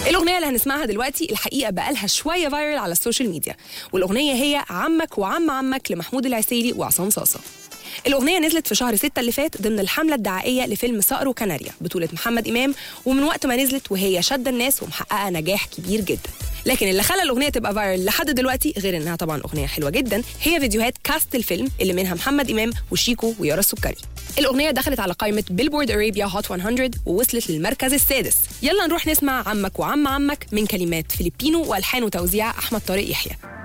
الأغنية اللي هنسمعها دلوقتي الحقيقة بقالها شوية فايرل على السوشيال ميديا والأغنية هي عمك وعم عمك لمحمود العسيلي وعصام صاصة الأغنية نزلت في شهر 6 اللي فات ضمن الحملة الدعائية لفيلم صقر وكناريا بطولة محمد إمام ومن وقت ما نزلت وهي شادة الناس ومحققة نجاح كبير جدا لكن اللي خلى الأغنية تبقى فايرل لحد دلوقتي غير إنها طبعا أغنية حلوة جدا هي فيديوهات كاست الفيلم اللي منها محمد إمام وشيكو ويارا السكري الأغنية دخلت على قائمة بيلبورد أرابيا هوت 100 ووصلت للمركز السادس يلا نروح نسمع عمك وعم عمك من كلمات فيليبينو وألحان وتوزيع أحمد طارق يحيى